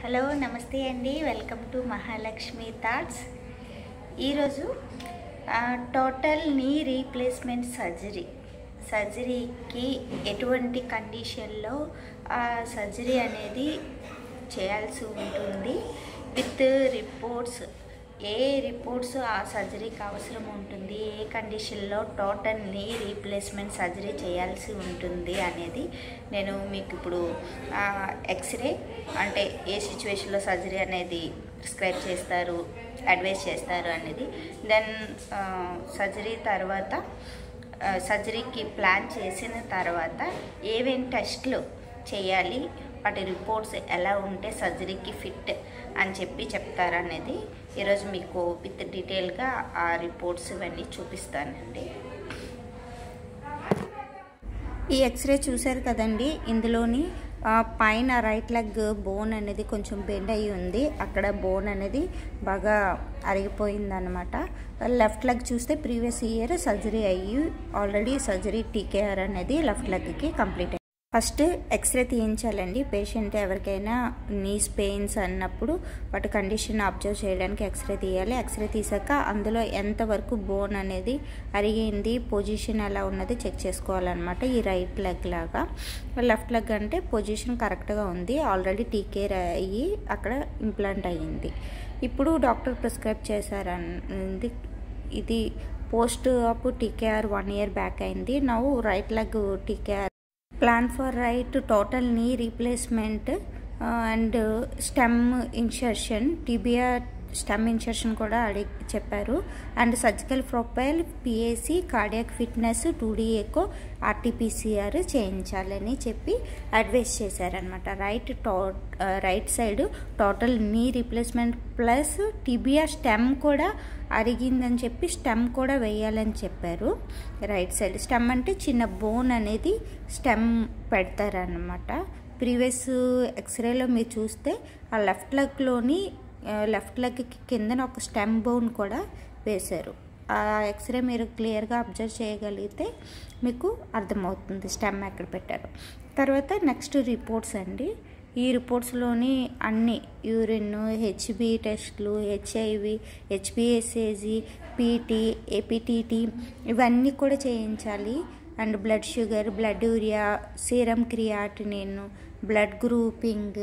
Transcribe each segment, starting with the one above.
hello నమస్తే అండి welcome to Mahalakshmi thoughts ఈరోజు ఆ, టోటల్ నీ రీప్లేస్మెంట్ సర్జరీ సర్జరీకి ఎటువంటి కండిషన్లో ఆ సర్జరీ అనేది చేయాల్సి ఉంటుంది విత్ రిపోర్ట్స్ ఏ రిపోర్ట్స్ ఆ సర్జరీకి అవసరం ఉంటుంది ఏ కండిషన్లో టోటల్ నీ రీప్లేస్మెంట్ సర్జరీ చేయాల్సి ఉంటుంది అనేది నేను మీకు ఇప్పుడు ఎక్స్రే అంటే ఏ సిచ్యువేషన్లో సర్జరీ అనేది ప్రిస్క్రైబ్ చేస్తారు అడ్వైస్ చేస్తారు అనేది దెన్ సర్జరీ తర్వాత సర్జరీకి ప్లాన్ చేసిన తర్వాత ఏమేమి టెస్ట్లు చేయాలి వాటి రిపోర్ట్స్ ఎలా ఉంటే సర్జరీకి ఫిట్ అని చెప్పి చెప్తారనేది ఈరోజు మీకు విత్ డీటెయిల్గా ఆ రిపోర్ట్స్ ఇవన్నీ చూపిస్తానండి ఈ ఎక్స్రే చూశారు కదండి ఇందులోని ఆ, పైన రైట్ లెగ్ బోన్ అనేది కొంచెం బెండ్ అయ్యి ఉంది అక్కడ బోన్ అనేది బాగా అరిగిపోయిందనమాట లెఫ్ట్ లెగ్ చూస్తే ప్రీవియస్ ఇయర్ సర్జరీ అయ్యి ఆల్రెడీ సర్జరీ టీకేఆర్ అనేది లెఫ్ట్ లెగ్కి కంప్లీట్ అయ్యింది ఫస్ట్ ఎక్స్రే తీయించాలండి పేషెంట్ ఎవరికైనా నీస్ పెయిన్స్ అన్నప్పుడు వాటి కండిషన్ అబ్జర్వ్ చేయడానికి ఎక్స్రే తీయాలి ఎక్స్రే తీసాక అందులో ఎంతవరకు బోన్ అనేది అరిగింది పొజిషన్ ఎలా ఉన్నది చెక్ చేసుకోవాలన్నమాట ఈ రైట్ లెగ్ లాగా లెఫ్ట్ లెగ్ అంటే పొజిషన్ కరెక్ట్గా ఉంది ఆల్రెడీ టీకేర్ అయ్యి అక్కడ ఇంప్లాంట్ అయ్యింది ఇప్పుడు డాక్టర్ ప్రిస్క్రైబ్ చేశారన్నది ఇది post op TKR one year back అయింది now right leg TKR plan for right total knee replacement and stem insertion tibia stem insertion కూడా అడిగి చెప్పారు and surgical profile PAC cardiac fitness two D echo RTPCR చేయించాలని చెప్పి advice చేశారనమాట right to right side total knee replacement plus tibia stem కూడా అరిగిందని చెప్పి stem కూడా వేయాలని చెప్పారు రైట్ సైడ్ స్టెమ్ అంటే చిన్న బోన్ అనేది స్టెమ్ పెడతారనమాట ప్రీవియస్ ఎక్స్రేలో మీరు చూస్తే ఆ లెఫ్ట్ లెగ్లోని లెఫ్ట్ లెగ్కి కిందన ఒక స్టెమ్ బోన్ కూడా వేశారు ఆ ఎక్స్రే మీరు క్లియర్గా అబ్జర్వ్ చేయగలిగితే మీకు అర్థమవుతుంది స్టెమ్ ఎక్కడ పెట్టారు తర్వాత నెక్స్ట్ రిపోర్ట్స్ అండి ఈ రిపోర్ట్స్లోని అన్ని యూరిన్ హెచ్బి టెస్ట్లు హెచ్ఐవి హెచ్బిఎస్ఏజీ పీటీ ఏపీటీటీ ఇవన్నీ కూడా చేయించాలి and blood sugar blood urea serum creatinine blood grouping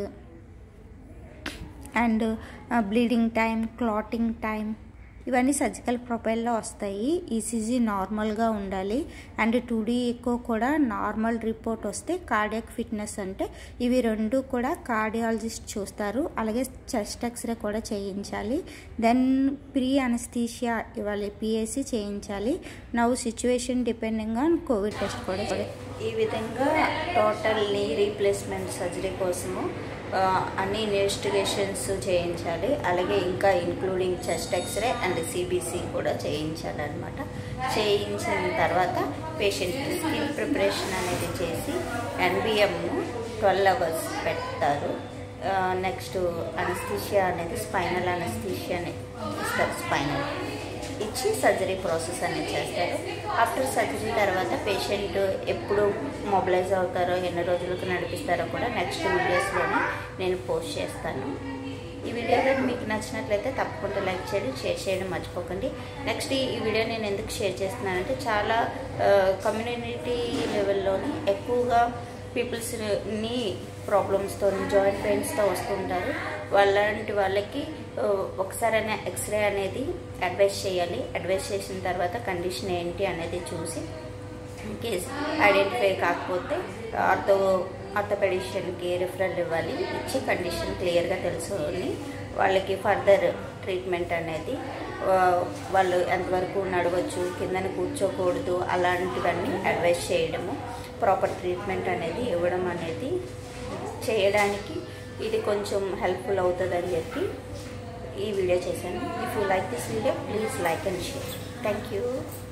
and bleeding time clotting time ఇవన్నీ సర్జికల్ ప్రొఫైల్లో వస్తాయి ఈసీజీ నార్మల్గా ఉండాలి అండ్ టూ డీ ఎక్కువ కూడా నార్మల్ రిపోర్ట్ వస్తే కార్డియాక్ ఫిట్నెస్ అంటే ఇవి రెండు కూడా కార్డియాలజిస్ట్ చూస్తారు అలాగే చెస్ట్ ఎక్స్రే కూడా చేయించాలి దెన్ ప్రీ అనస్థీషియా ఇవ్వాలి పిఎస్సి చేయించాలి now situation depending on COVID test కూడా ఈ విధంగా టోటల్ నీ రీప్లేస్మెంట్ సర్జరీ కోసము ఆ, అన్ని ఇన్వెస్టిగేషన్స్ చేయించాలి అలాగే ఇంకా including chest x-ray and CBC కూడా చేయించాలన్నమాట చేయించిన తర్వాత పేషెంట్ స్కిన్ ప్రిపరేషన్ అనేది చేసి ఎన్బిఎం ట్వెల్వ్ అవర్స్ పెడతారు నెక్స్ట్ అనస్థీషియా అనేది స్పైనల్ అనస్థీషియాని ఇస్తారు స్పైనల్ ఇచ్చి సర్జరీ ప్రాసెస్ అనేది చేస్తారు ఆఫ్టర్ సర్జరీ తర్వాత పేషెంట్ ఎప్పుడు మొబిలైజ్ అవుతారో ఎన్ని రోజులకు నడిపిస్తారో కూడా నెక్స్ట్ వీడియోస్లోనే నేను పోస్ట్ చేస్తాను ఈ వీడియో కానీ మీకు నచ్చినట్లయితే తప్పకుండా లైక్ చేయండి షేర్ చేయడం మర్చిపోకండి నెక్స్ట్ ఈ వీడియో నేను ఎందుకు షేర్ చేస్తున్నానంటే చాలా కమ్యూనిటీ లెవెల్లోని ఎక్కువగా పీపుల్స్ని ప్రాబ్లమ్స్తో జాయింట్ పెయిన్స్తో వస్తుంటారు వాళ్ళంటి వాళ్ళకి ఆ, ఒకసారైనా ఎక్స్రే అనేది అడ్వైస్ చేయాలి అడ్వైస్ చేసిన తర్వాత కండిషన్ ఏంటి అనేది చూసి కేస్ ఐడెంటిఫై కాకపోతే ఆర్థో ఆర్థోపెడిషియన్కి రిఫరల్ ఇవ్వాలి ఇచ్చి కండిషన్ క్లియర్గా తెలుసుకొని వాళ్ళకి ఫర్దర్ ట్రీట్మెంట్ అనేది ఆ, వాళ్ళు ఎంతవరకు నడవచ్చు కిందన కూర్చోకూడదు అలాంటివన్నీ అడ్వైస్ చేయడము ప్రాపర్ ట్రీట్మెంట్ అనేది ఇవ్వడం అనేది చేయడానికి ఇది కొంచెం హెల్ప్ఫుల్ అవుతుందని చెప్పి ఈ వీడియో చేశాను if you like this video please like and share thank you